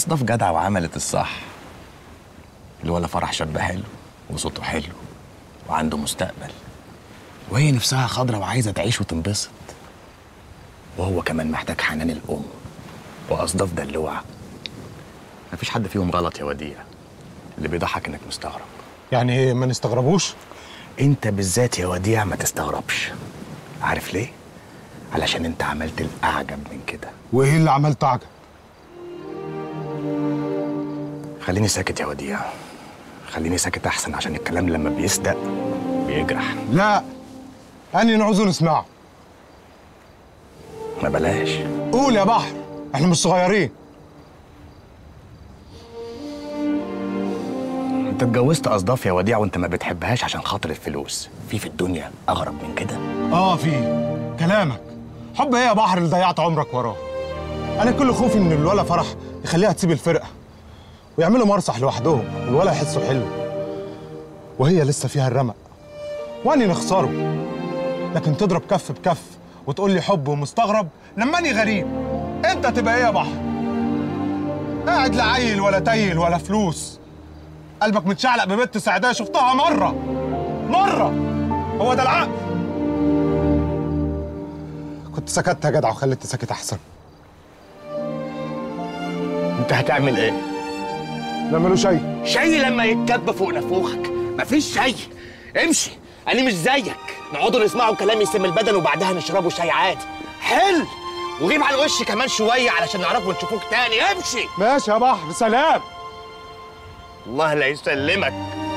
أصداف جدع وعملت الصح الولا فرح شاب حلو وصوته حلو وعنده مستقبل وهي نفسها خضرة وعايزة تعيش وتنبسط وهو كمان محتاج حنان الأم وأصداف دلوعة مفيش حد فيهم غلط يا وديع اللي بيضحك إنك مستغرب يعني ايه ما نستغربوش انت بالذات يا وديع ما تستغربش عارف ليه علشان انت عملت الاعجب من كده وايه اللي عملت عجب خليني ساكت يا وديع خليني ساكت احسن عشان الكلام لما بيصدق بيجرح لا اني نعوزه نسمعه ما بلاش قول يا بحر احنا مش صغيرين انت اتجوزت اصداف يا وديع وانت ما بتحبهاش عشان خاطر الفلوس في في الدنيا اغرب من كده اه في كلامك حب ايه يا بحر اللي ضيعت عمرك وراه انا كل خوفي ان الولا فرح يخليها تسيب الفرقه ويعملوا مرصح لوحدهم والولا يحسوا حلو وهي لسه فيها الرمق واني نخسره لكن تضرب كف بكف وتقول لي حب ومستغرب لما اني غريب انت تبقى ايه يا بحر قاعد لا عيل ولا تيل ولا فلوس قلبك متشعلق ببنت سعداء شفتها مره مره هو ده العقل كنت سكت يا جدع وخليت ساكت احسن انت هتعمل ايه نعملوا شيء شاي لما يتكب فوق نافوخك مفيش شاي امشي انا مش زيك نقعدوا نسمعوا كلام يسم البدن وبعدها نشربوا شاي عادي حل وغيب على الوش كمان شويه علشان نعرفوا نشوفوك تاني امشي ماشي يا بحر سلام الله لا يسلمك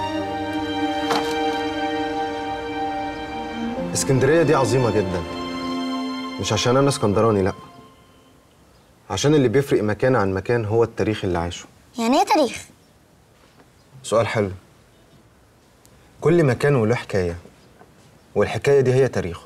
اسكندرية دي عظيمة جدا مش عشان أنا اسكندراني لأ عشان اللي بيفرق مكان عن مكان هو التاريخ اللي عايشه يعني ايه تاريخ سؤال حلو كل مكان وله حكاية والحكاية دي هي تاريخه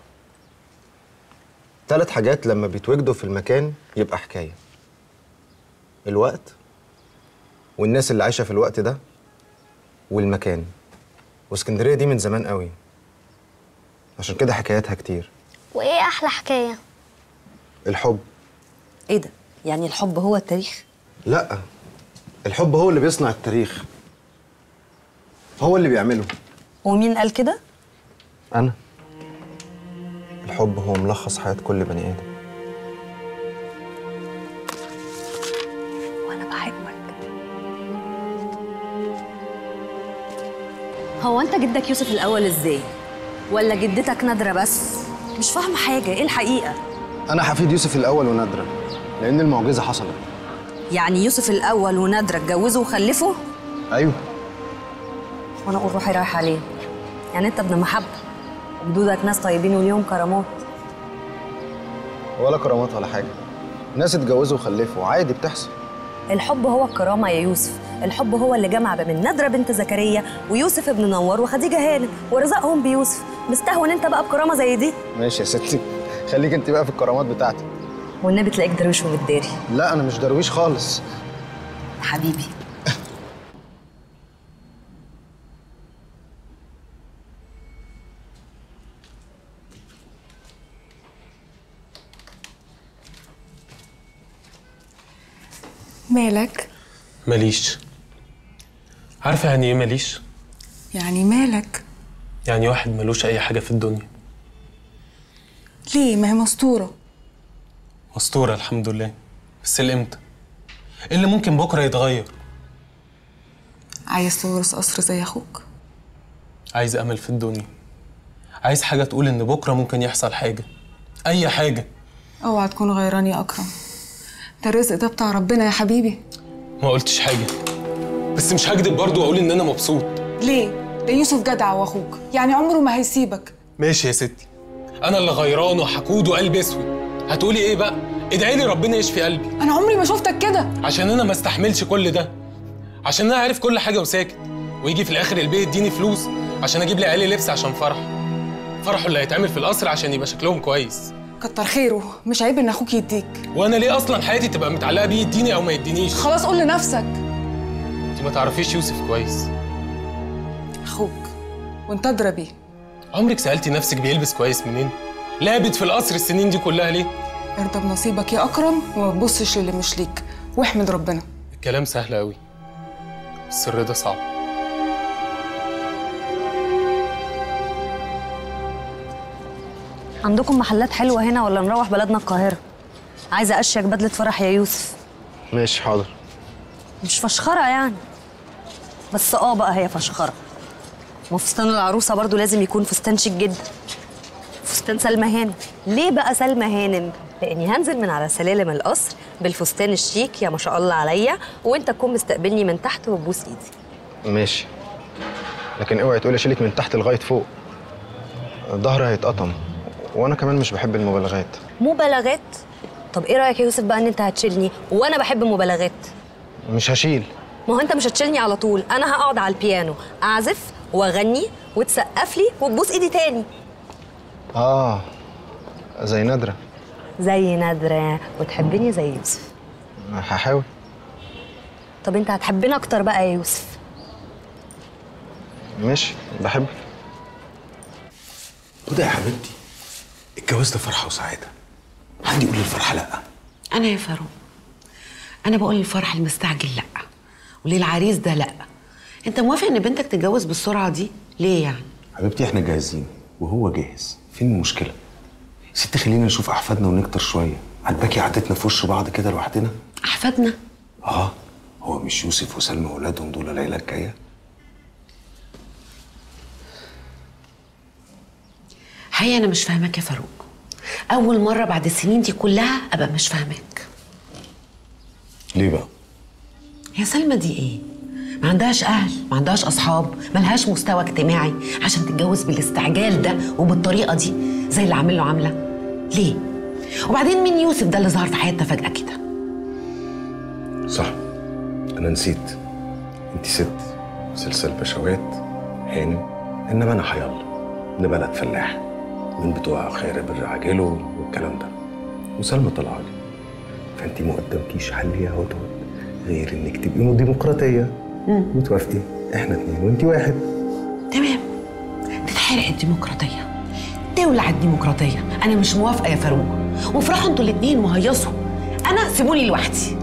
ثلاث حاجات لما بيتوجدوا في المكان يبقى حكاية الوقت والناس اللي عايشة في الوقت ده والمكان واسكندرية دي من زمان قوي عشان كده حكاياتها كتير وايه احلى حكايه الحب ايه ده يعني الحب هو التاريخ لا الحب هو اللي بيصنع التاريخ هو اللي بيعمله ومين قال كده أنا الحب هو ملخص حياة كل بني آدم وانا بحبك هو انت جدك يوسف الاول ازاي ولا جدتك نادره بس مش فاهمه حاجه ايه الحقيقه أنا حفيد يوسف الأول ونادرة لأن المعجزة حصلت يعني يوسف الاول ونادره اتجوزوا وخلفوا أيوه وانا اقول روحي رايحه عليه يعني انت ابن محبه وجدودك ناس طيبين وليهم كرامات ولا كرامات ولا حاجة ناس اتجوزوا وخلفوا عادي بتحصل الحب هو الكرامه يا يوسف الحب هو اللي جمع بين نادره بنت زكريا ويوسف ابن نور وخديجه هانم ورزقهم بيوسف مستهون انت بقى بكرامه زي دي ماشي يا ستي خليك انت بقى في الكرامات بتاعتك والنبي تلاقيك درويش ومتداري لا أنا مش درويش خالص حبيبي مالك ماليش عارفة يعني ايه ماليش؟ يعني مالك يعني واحد ملوش أي حاجة في الدنيا ليه ما هي مستورة أسطورة الحمد لله بس الإمتى؟ إيه اللي ممكن بكرة يتغير؟ عايز تورث قصر زي اخوك عايز أمل في الدنيا عايز حاجة تقول إن بكرة ممكن يحصل حاجة أي حاجة اوعى تكون غيران يا اكرم ده الرزق ده بتاع ربنا يا حبيبي ما قلتش حاجة بس مش هكدب برضه وأقول إن أنا مبسوط ليه ده يوسف جدع واخوك يعني عمره ما هيسيبك ماشي يا ستي أنا اللي غيران وحقود وقلبي أسود هتقولي إيه بقى؟ ادعي لي ربنا يشفي قلبي انا عمري ما شفتك كده عشان انا ما استحملش كل ده عشان انا عارف كل حاجه وساكت ويجي في الاخر البيت يديني فلوس عشان اجيب لعيالي لبس عشان فرح فرحه اللي هيتعمل في القصر عشان يبقى شكلهم كويس كتر خيره مش عيب ان اخوك يديك وانا ليه اصلا حياتي تبقى متعلقه بيه يديني او ما يدينيش خلاص قول لنفسك انت ما تعرفيش يوسف كويس اخوك وانت ادرى بيه عمرك سالتي نفسك بيلبس كويس منين لابت في القصر السنين دي كلها ليه ارضى بنصيبك يا اكرم وما تبصش للي مش ليك واحمد ربنا كلام سهل قوي بس الرضا صعب عندكم محلات حلوه هنا ولا نروح بلدنا القاهره عايزه اشيك بدله فرح يا يوسف ماشي حاضر مش فشخره يعني بس اه بقى هي فشخره وفستان العروسه برضو لازم يكون فستان شيك جدا فستان سلمى هانم ليه بقى سلمى هانم لاني هنزل من على سلالم القصر بالفستان الشيك يا ما شاء الله عليا وانت تكون مستقبلني من تحت وتبوس ايدي ماشي لكن اوعي تقولي اشيلك من تحت لغايه فوق ظهري هيتقطم وانا كمان مش بحب المبالغات مبالغات طب ايه رايك يا يوسف بقى ان انت هتشيلني وانا بحب المبالغات مش هشيل ما هو انت مش هتشيلني على طول انا هقعد على البيانو اعزف واغني وتسقف لي وتبوس ايدي تاني اه زي نادره زي نادرة وتحبني زي يوسف هحاول طب انت هتحبني اكتر بقى يا يوسف ماشي بحب وده يا حبيبتي الجواز ده فرحه وسعاده حد يقول للفرحه لا انا يا فاروق انا بقول للفرح المستعجل لا وللعريس ده لا انت موافق ان بنتك تتجوز بالسرعه دي ليه يعني حبيبتي احنا جاهزين وهو جاهز فين المشكله ست خلينا نشوف احفادنا ونكتر شويه عجباكي قعدتنا في وش بعض كده لوحدنا احفادنا اه هو مش يوسف وسلمى واولادهم دول العيله الجايه حقيقة انا مش فاهماك يا فاروق اول مره بعد السنين دي كلها ابقى مش فاهماك ليه بقى هي سلمى دي ايه ما عندهاش اهل ما عندهاش اصحاب ملهاش مستوى اجتماعي عشان تتجوز بالاستعجال ده وبالطريقه دي زي اللي عامل له عامله ليه وبعدين مين يوسف ده اللي ظهر في حياتنا فجاه كده صح انا نسيت انت ست سلسال بشوات هانم انما انا حيالله ابن بلد فلاح من بتوع خير بر عاجله والكلام ده وسلمى طلع لي فانت ما قدامكيش حل يا هدهد غير انك تبقي ديمقراطيه وتوافقي احنا اتنين وانت واحد تمام تتحرق الديمقراطيه تولع الديمقراطيه انا مش موافقه يا فاروق وافرحوا انتوا الاتنين وهيصوا انا سيبوني لوحدي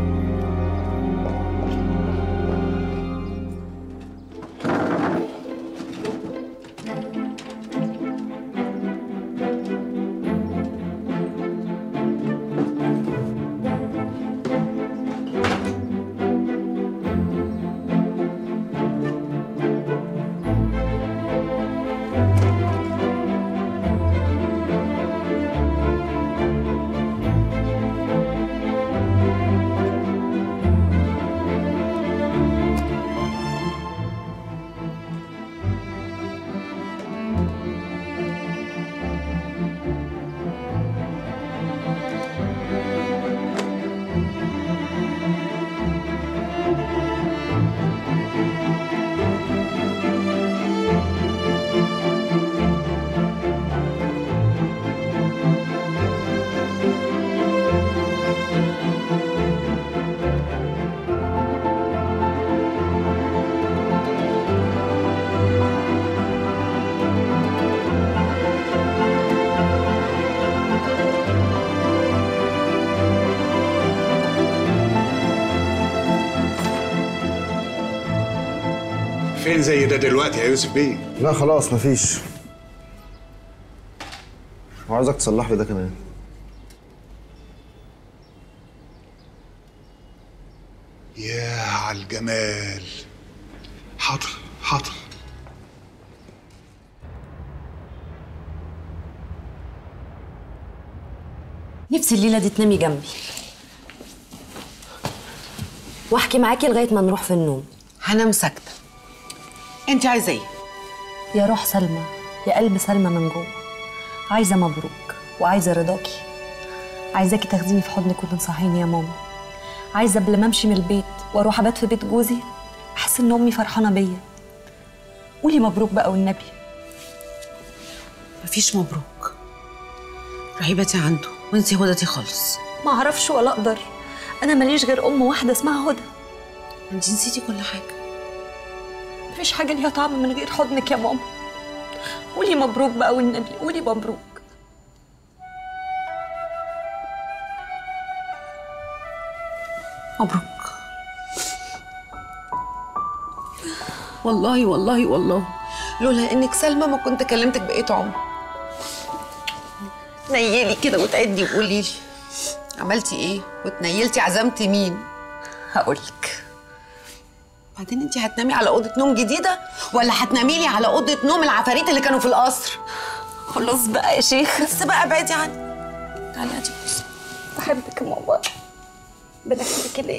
فين زي ده دلوقتي يا يوسف بيه؟ لا خلاص مفيش وعاوزك تصلح لي ده كمان يا على الجمال حاضر حاضر نفسي الليله دي تنامي جنبي واحكي معاكي لغايه ما نروح في النوم هنام ساكته انت عايزه ايه يا روح سلمى يا قلب سلمى من جوه عايزه مبروك وعايزه رضاكي عايزاكي تاخديني في حضنك وتنصحيني يا ماما عايزه قبل ما امشي من البيت واروح ابات في بيت جوزي احس ان امي فرحانه بيا قولي مبروك بقى والنبي مفيش مبروك رهيبتي عنده وانتي هدتي خالص ما اعرفش ولا اقدر انا ماليش غير ام واحده اسمها هدى انتي نسيتي كل حاجه مفيش حاجه ليها طعم من غير حضنك يا ماما قولي مبروك بقى والنبي قولي مبروك مبروك والله والله والله لولا انك سلمى ما كنت كلمتك بقيت عمر نيلي كده وتعدي وقولي لي عملتي ايه وتنيلتي عزمتي مين هقولك بعدين انت هتنامي على اوضه نوم جديده ولا هتنامي لي على اوضه نوم العفاريت اللي كانوا في القصر خلاص بقى يا شيخ بس بقى ابعدي عني تعالي هاتي بصي بحبك يا ماما بنحبك ليه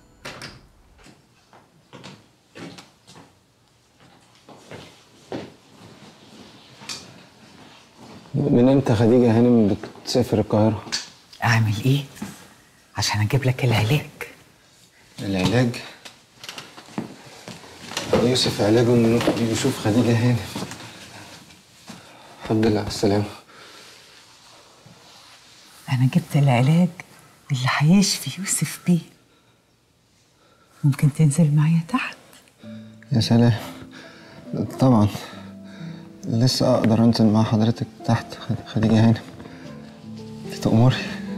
من امتى خديجة هانم بتسافر القاهرة؟ اعمل ايه عشان اجيب لك العلاج العلاج يوسف علاجه انه يشوف خديجة هانم الحمد لله على السلامة انا جبت العلاج اللي هيشفي يوسف بيه ممكن تنزل معايا تحت يا سلام طبعا لسه اقدر انزل مع حضرتك تحت خد- خديجة هانم تأمري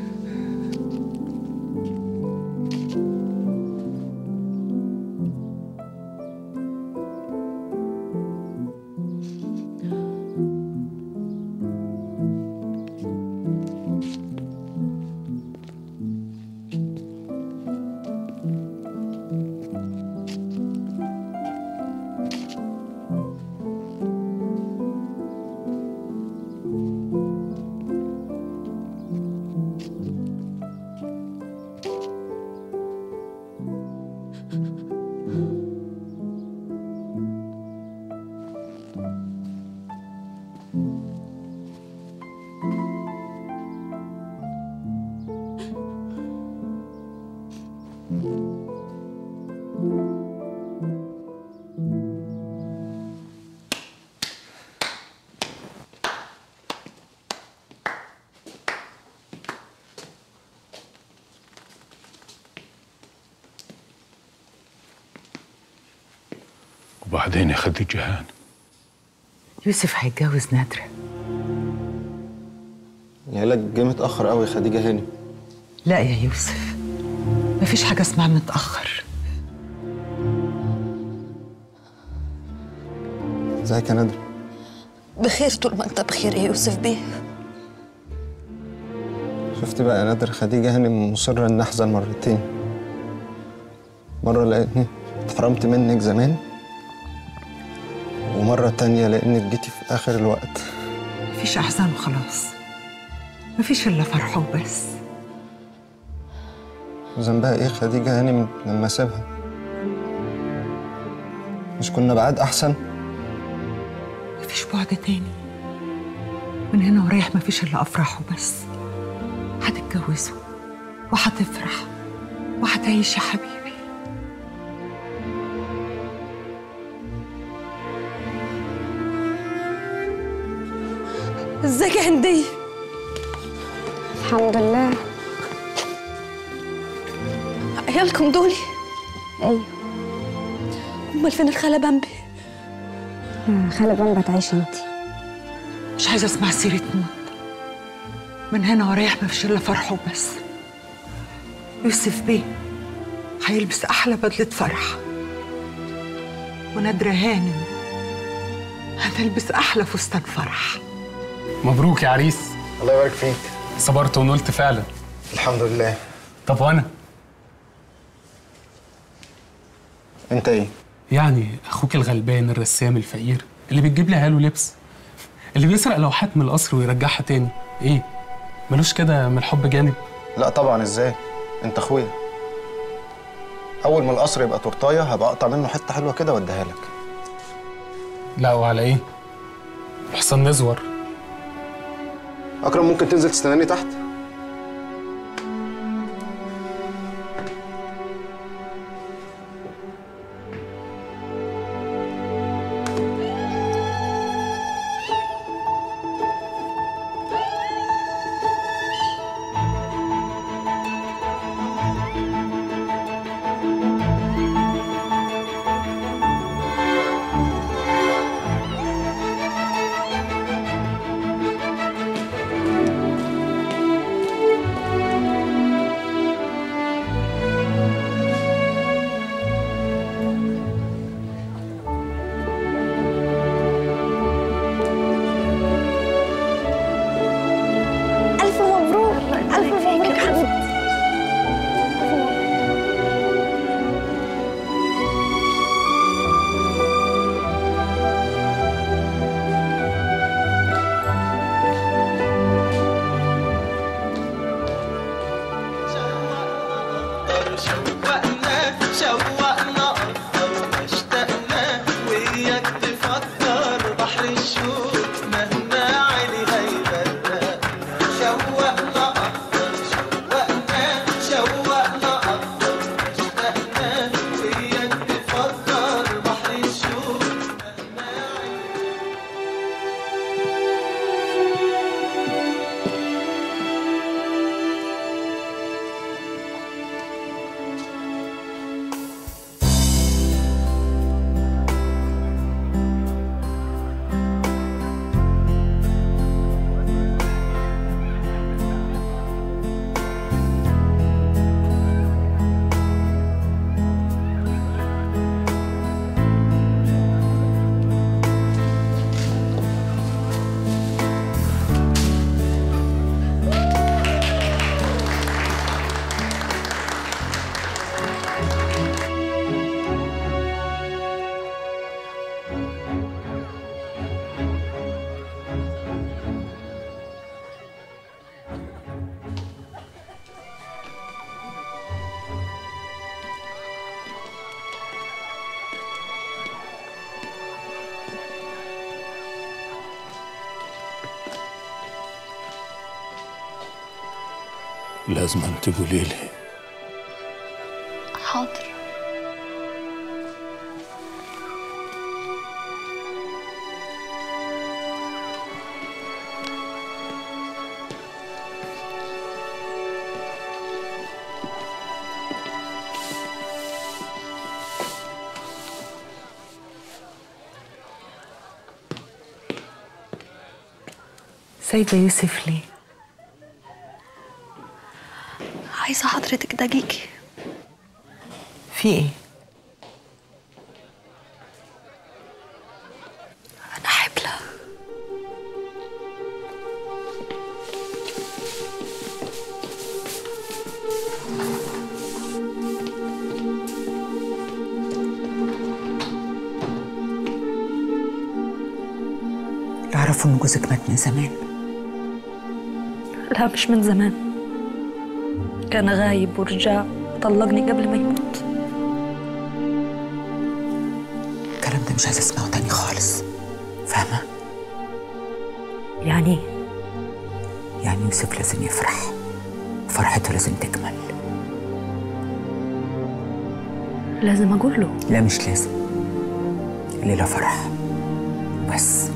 وبعدين يا خديجة هان يوسف هيتجوز نادرة العلاج جه متأخر قوي خديجة هانم لا يا يوسف مفيش حاجة اسمها متأخر ازيك يا نادر بخير طول ما انت بخير يا يوسف بيه شفت بقى يا نادر خديجة هانم مصرة إن أحزن مرتين مرة لأني اتحرمت منك زمان ومرة تانية لأنك جيتي في آخر الوقت مفيش أحزان وخلاص مفيش إلا فرح وبس وذنبها إيه خديجة هانم لما سابها مش كنا بعاد أحسن مفيش بعد تاني من هنا ورايح مفيش إلا أفراح وبس هتتجوزوا وهتفرح وهتعيش يا حبيبي ازيك يا هندية الحمد لله عيالكم دولي ايوه امال فين الخالة بامبي آه، خالة بامبا تعيش انتي مش عايزة أسمع سيرة موت من هنا ورايح مفيش إلا فرح وبس يوسف بيه هيلبس أحلى بدلة فرح ونادرة هانم هتلبس أحلى فستان فرح مبروك يا عريس الله يبارك فيك صبرت ونلت فعلا الحمد لله طب وانا أنت إيه؟ يعني اخوك الغلبان الرسام الفقير اللي بتجيب لي عياله لبس اللي بيسرق لوحات من القصر ويرجعها تاني ايه ملوش كده من الحب جانب لا طبعا إزاي؟ أنت أخويا أول ما القصر يبقى تورتاية هبقى أقطع منه حتة حلوة كده وأديها لك لا وعلى ايه حسن نزور أكرم ممكن تنزل تستناني تحت؟ لازم أن تقولي لي حاضر سايبة يوسف ليه؟ عايزة حضرتك دقيقي في ايه؟ أنا حبلة اللي أعرفه إن جوزك مات من زمان لا مش من زمان كان غايب ورجع طلقني قبل ما يموت الكلام ده مش عايزة أسمعه تاني خالص فاهمة؟ يعني يعني يوسف لازم يفرح فرحته لازم تكمل لازم أقول له لا مش لازم الليلة فرح بس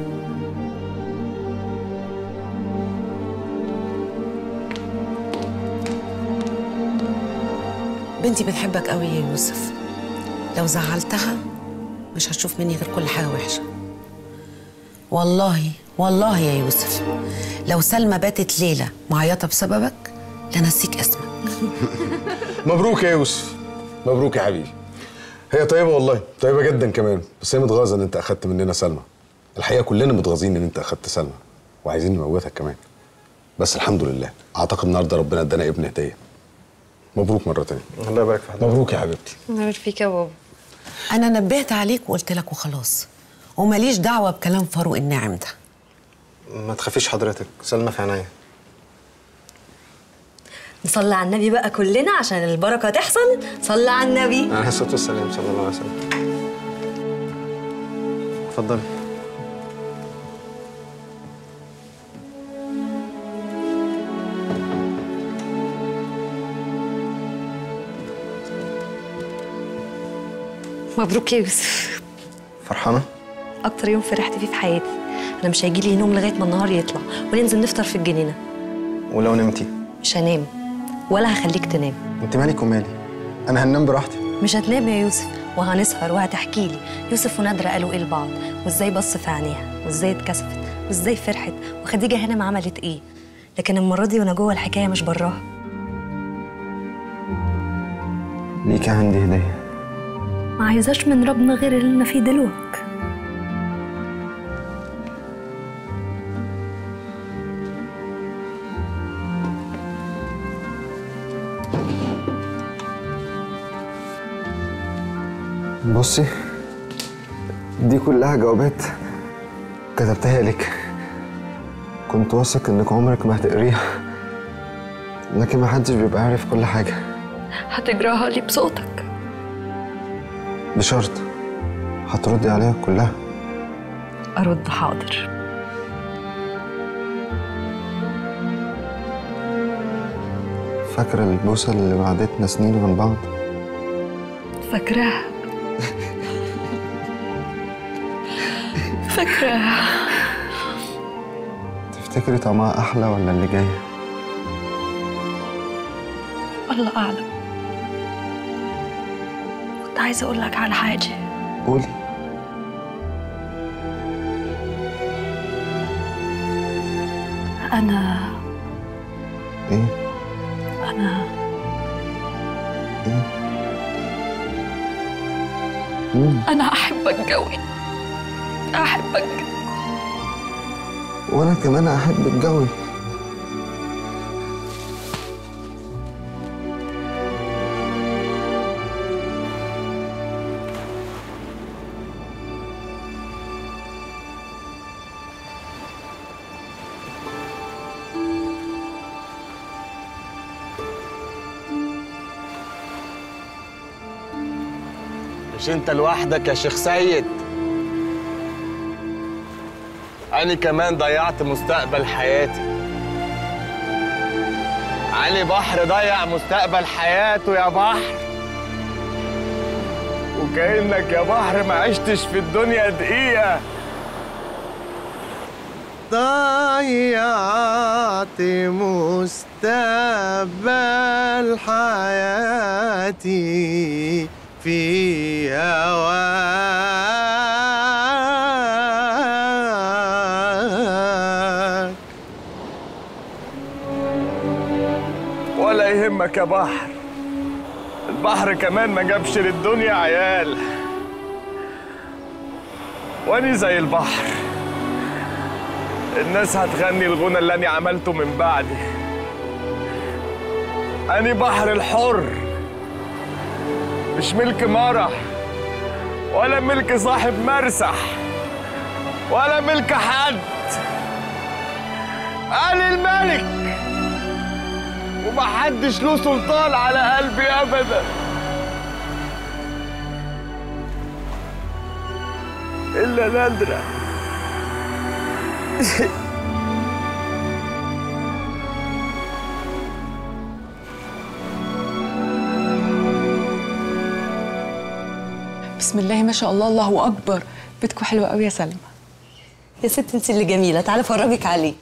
بنتي بتحبك قوي يا يوسف لو زعلتها مش هتشوف مني غير كل حاجة وحشة والله والله يا يوسف لو سلمى باتت ليلة معيطة بسببك لنسيك اسمك مبروك يا يوسف مبروك يا حبيبي هي طيبة والله طيبة جدا كمان بس هي متغاظة ان انت اخدت مننا سلمى الحقيقة كلنا متغاظين ان انت اخدت سلمى وعايزين نموتك كمان بس الحمد لله اعتقد النهارده ربنا ادانا ابن هدية مبروك مرة تانية الله يبارك في حضرتك مبروك يا حبيبتي نور فيك يا بابا أنا نبهت عليك وقلت لك وخلاص وماليش دعوة بكلام فاروق الناعم ده ما تخافيش حضرتك سلمى في عينيا نصلي على النبي بقى كلنا عشان البركة تحصل صلي على النبي عليه الصلاة والسلام صلى الله عليه وسلم اتفضلي مبروك يا يوسف فرحانة؟ أكتر يوم فرحت فيه في حياتي أنا مش هيجيلي نوم لغاية ما النهار يطلع وننزل نفطر في الجنينة ولو نمتي مش هنام ولا هخليك تنام انت مالك ومالي انا هننام براحتي مش هتنام يا يوسف وهنسهر وهتحكي لي يوسف ونادرة قالوا ايه لبعض وازاي بص في عينيها وازاي اتكسفت وازاي فرحت وخديجة هانم عملت ايه لكن المرة دي وانا جوه الحكاية مش براها ليكي عندي هدية ما عايزاش من ربنا غير اللي انا فيه دلوقتي بصي دي كلها جوابات كتبتها لك كنت واثق انك عمرك ما هتقريها لكن ما حدش بيبقى عارف كل حاجة هتجراها لي بصوتك بشرط هتردي عليها كلها ارد حاضر فاكرة البوسة اللي بعدتنا سنين من بعض فاكراها فاكراها تفتكري طعمها أحلى ولا اللي جاي الله اعلم كنت عايزه اقول لك على حاجه قولي انا ايه انا ايه مم. انا احبك قوي احبك وانا كمان احبك قوي مش انت لوحدك يا شيخ سيد انا كمان ضيعت مستقبل حياتي علي بحر ضيع مستقبل حياته يا بحر وكأنك يا بحر ما عشتش في الدنيا دقيقة ضيعت مستقبل حياتي في هواك ولا يهمك يا بحر البحر كمان ما جابش للدنيا عيال واني زي البحر الناس هتغني الغنى اللي أنا عملته من بعدي أني بحر الحر مش ملك مرح ولا ملك صاحب مرسح ولا ملك حد أنا الملك ومحدش له سلطان على قلبي أبدا إلا نادرة بسم الله ما شاء الله الله اكبر بيتكم حلوه قوي يا سلمى يا ست انت اللي جميله تعالي افرجك عليه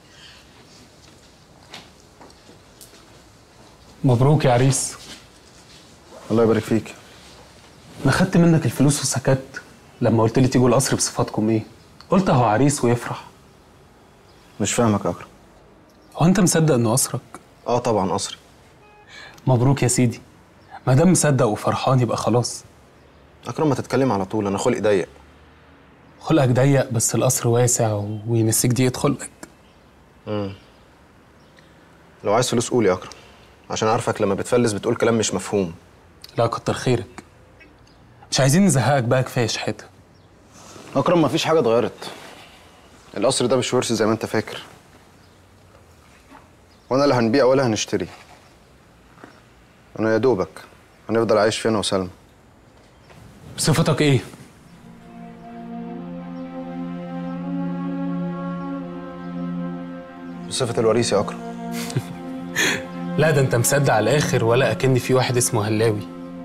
مبروك يا عريس الله يبارك فيك انا خدت منك الفلوس وسكت لما قلت لي تيجوا القصر بصفاتكم ايه قلت اهو عريس ويفرح مش فاهمك يا اكرم هو انت مصدق انه قصرك اه طبعا قصري مبروك يا سيدي ما دام مصدق وفرحان يبقى خلاص اكرم ما تتكلم على طول انا خلقي ضيق خلقك ضيق بس القصر واسع وينسيك دي خلقك امم لو عايز فلوس قول يا اكرم عشان عارفك لما بتفلس بتقول كلام مش مفهوم لا كتر خيرك مش عايزين نزهقك بقى كفايه شحاته اكرم مفيش حاجه اتغيرت القصر ده مش ورث زي ما انت فاكر وانا لا هنبيع ولا هنشتري انا يا دوبك هنفضل عايش فيه انا وسلمى صفتك ايه بصفه الوريث يا اكرم لا ده انت مصدق على الاخر ولا اكن في واحد اسمه هلاوي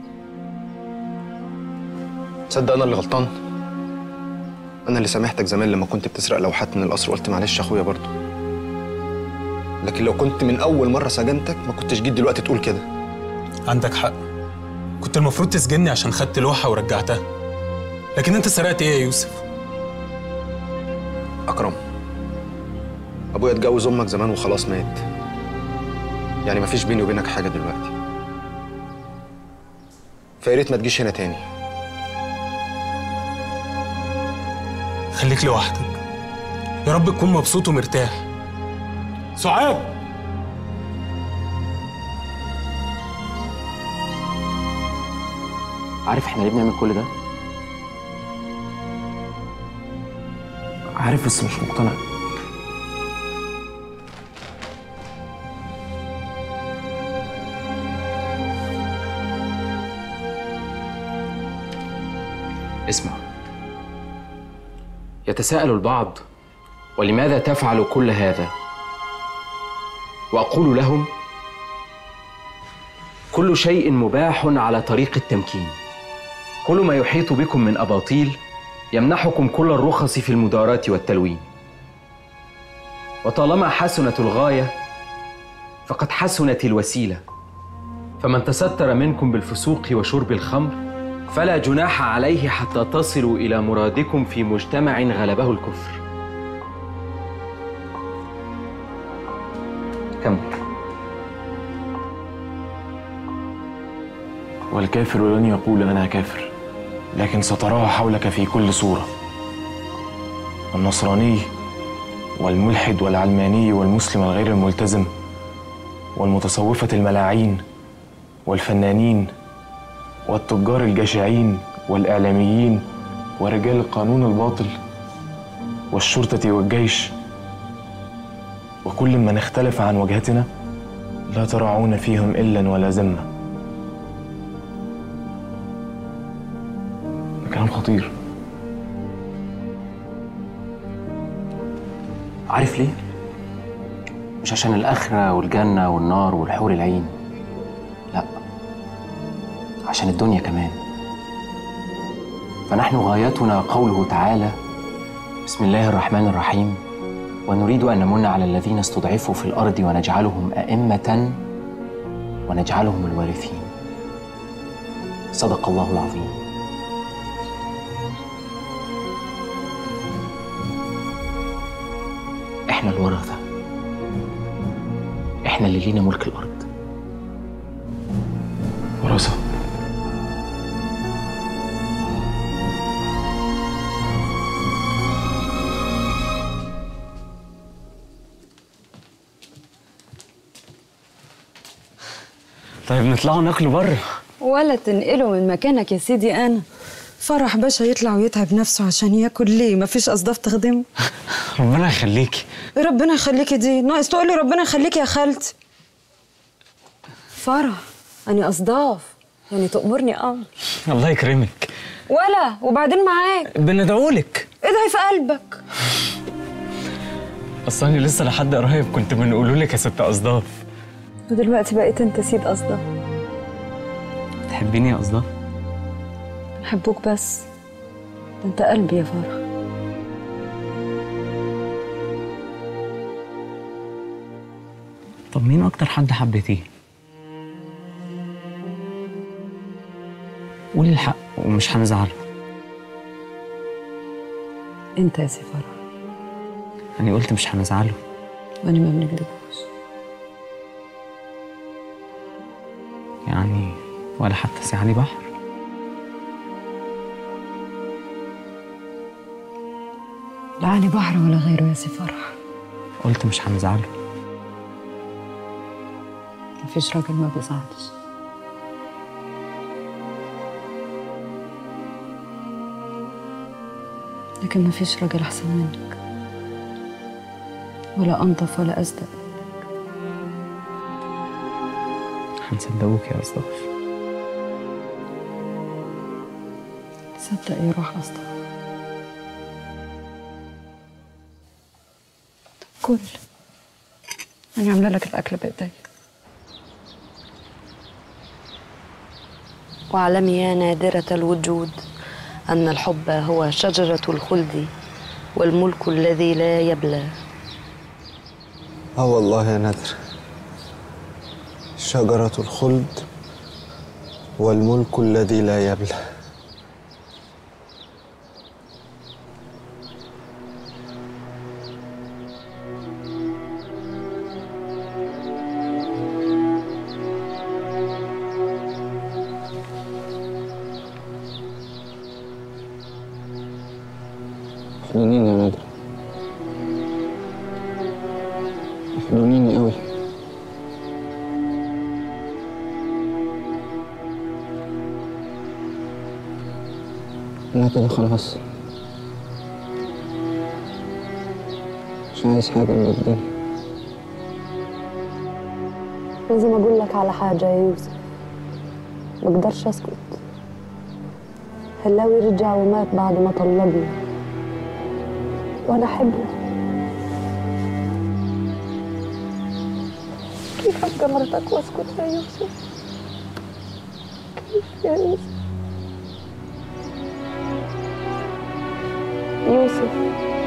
تصدق انا اللي غلطان انا اللي سامحتك زمان لما كنت بتسرق لوحات من القصر وقلت معلش يا اخويا برضه لكن لو كنت من اول مره سجنتك ما كنتش جيت دلوقتي تقول كده عندك حق كنت المفروض تسجني عشان خدت لوحه ورجعتها لكن انت سرقت ايه يا يوسف اكرم ابويا اتجوز امك زمان وخلاص مات يعني مفيش بيني وبينك حاجه دلوقتي فيا ريت ما تجيش هنا تاني خليك لوحدك يا رب تكون مبسوط ومرتاح سعاد عارف احنا ليه بنعمل كل ده؟ عارف بس مش مقتنع اسمع يتساءل البعض ولماذا تفعل كل هذا واقول لهم كل شيء مباح على طريق التمكين كل ما يحيط بكم من اباطيل يمنحكم كل الرخص في المداراة والتلوين وطالما حسنت الغايه فقد حسنت الوسيله فمن تستر منكم بالفسوق وشرب الخمر فلا جناح عليه حتى تصلوا الى مرادكم في مجتمع غلبه الكفر كمل والكافر لن يقول أنا كافر لكن ستراه حولك في كل صورة النصراني والملحد والعلماني والمسلم الغير الملتزم والمتصوفة الملاعين والفنانين والتجار الجشعين والإعلاميين ورجال القانون الباطل والشرطة والجيش وكل من اختلف عن وجهتنا لا ترعون فيهم إلا ولا ذمة ده كلام خطير عارف ليه؟ مش عشان الآخرة والجنة والنار والحور العين لا عشان الدنيا كمان فنحن غايتنا قوله تعالى بسم الله الرحمن الرحيم ونريد أن نمن على الذين استضعفوا في الأرض ونجعلهم أئمة ونجعلهم الوارثين صدق الله العظيم احنا الورثة احنا اللي لينا ملك الأرض ورثة طيب نطلعوا ناكلوا بره ولا تنقله من مكانك يا سيدي انا فرح باشا يطلع ويتعب نفسه عشان ياكل ليه مفيش اصداف تخدمه ربنا يخليكي ربنا يخليكي دي ناقص تقولي ربنا يخليكي يا خالتي فرح أنا أصداف يعني تأمرني أمر الله يكرمك ولا وبعدين معاك بندعولك ادعي في قلبك اصل انا لسه لحد قريب كنت بنقوله لك يا ست اصداف ودلوقتي بقيت انت سيد أصداف تحبيني يا اصداف بحبوك بس ده انت قلبي يا فرح طب مين اكتر حد حبيتيه قولي الحق ومش هنزعل انت يا سي فرح يعني قلت مش هنزعله وانا ما بنكدبوش يعني ولا حتى سي علي بحر لا علي بحر ولا غيره يا سي فرح قلت مش هنزعله مفيش راجل ما بيزعلش لكن مفيش راجل أحسن منك ولا أنظف ولا أصدق هنصدقوك يا اصداف صدق يروح أصدق كل أنا عاملة لك الأكل بإيدي واعلمي يا نادرة الوجود أن الحب هو شجرة الخلد والملك الذي لا يبلى اه والله يا نادر شجرة الخلد والملك الذي لا يبلى حنينين يا نادر حنينين قوي انا كده خلاص مش عايز حاجة من الدنيا لازم أقول لك على حاجة يا يوسف مقدرش أسكت هلاوي رجع ومات بعد ما طلقنا وأنا أحبه كيف أبقى مرتك وأسكت يا يوسف كيف يا يوسف يوسف